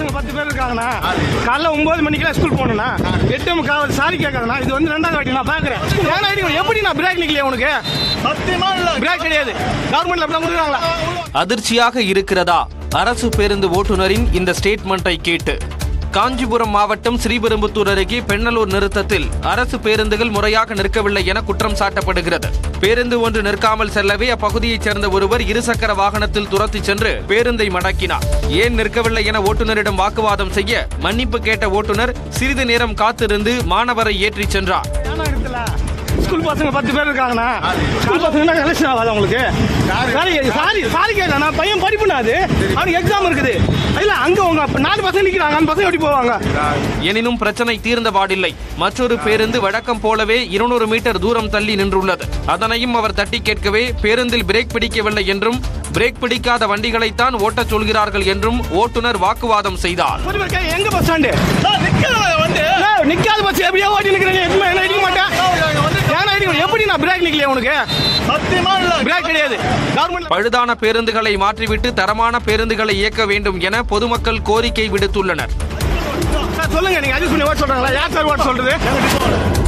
பசங்க பத்து பேர் இருக்காங்கண்ணா காலைல ஒன்பது மணிக்கெல்லாம் ஸ்கூல் போகணுண்ணா எட்டு முக்கால் சாரி கேட்காதுண்ணா இது வந்து ரெண்டாவது வாட்டி நான் பாக்குறேன் ஏன்னா ஐடி எப்படி நான் பிரேக் நிக்கலையே உனக்கு பிரேக் கிடையாது கவர்மெண்ட்ல அப்படி கொடுக்குறாங்களா அதிர்ச்சியாக இருக்கிறதா அரசு பேருந்து ஓட்டுநரின் இந்த ஸ்டேட்மெண்ட்டை கேட்டு காஞ்சிபுரம் மாவட்டம் ஸ்ரீபெரும்புத்தூர் அருகே பெண்ணலூர் நிறுத்தத்தில் அரசு பேருந்துகள் முறையாக நிற்கவில்லை என குற்றம் சாட்டப்படுகிறது பேருந்து ஒன்று நிற்காமல் செல்லவே அப்பகுதியைச் சேர்ந்த ஒருவர் இருசக்கர வாகனத்தில் துரத்திச் சென்று பேருந்தை மடக்கினார் ஏன் நிற்கவில்லை என ஓட்டுநரிடம் வாக்குவாதம் செய்ய மன்னிப்பு கேட்ட ஓட்டுநர் சிறிது நேரம் காத்திருந்து மாணவரை ஏற்றிச் சென்றார் ஏன்னா இருக்குல்ல ஸ்கூல் பசங்க பத்து பேர் இருக்காங்கண்ணா ஸ்கூல் பசங்க கலெக்ஷன் ஆகாது உங்களுக்கு சாரி சாரி சாரி கேட்கலண்ணா பையன் படிப்புண்ணா அது அவனுக்கு எக்ஸாம் இருக்குது இல்ல அங்க உங்க நாலு பசங்க நிக்கிறாங்க அந்த பசங்க எப்படி போவாங்க எனினும் பிரச்சனை தீர்ந்தபாடில்லை மற்றொரு பேருந்து வழக்கம் போலவே இருநூறு மீட்டர் தூரம் தள்ளி நின்றுள்ளது அதனையும் அவர் தட்டி கேட்கவே பேருந்தில் பிரேக் பிடிக்கவில்லை என்றும் பிரேக் பிடிக்காத வண்டிகளைத்தான் ஓட்டச் சொல்கிறார்கள் என்றும் ஓட்டுநர் வாக்குவாதம் செய்தார் ஒரு பேர் கேட்க, எங்க பஸ் ஸ்டாண்டு நிக்காத பஸ் எப்படியா ஓட்டி நிக்கிறீங்க எப்பவுமே என்ன அடிக்க மாட்டேன் ஏன்னா அடிக்க எப்படி நான் பிரேக் நிக்கலையே உனக்கு பிரேக் கிடையாது கவர்மெண்ட் பழுதான பேருந்துகளை மாற்றிவிட்டு தரமான பேருந்துகளை இயக்க வேண்டும் என பொதுமக்கள் கோரிக்கை விடுத்துள்ளனர் சொல்லுங்க நீங்க அட்ஜஸ்ட் பண்ணி ஓட்ட சொல்றாங்களா யார் சார் ஓட்ட சொல்றது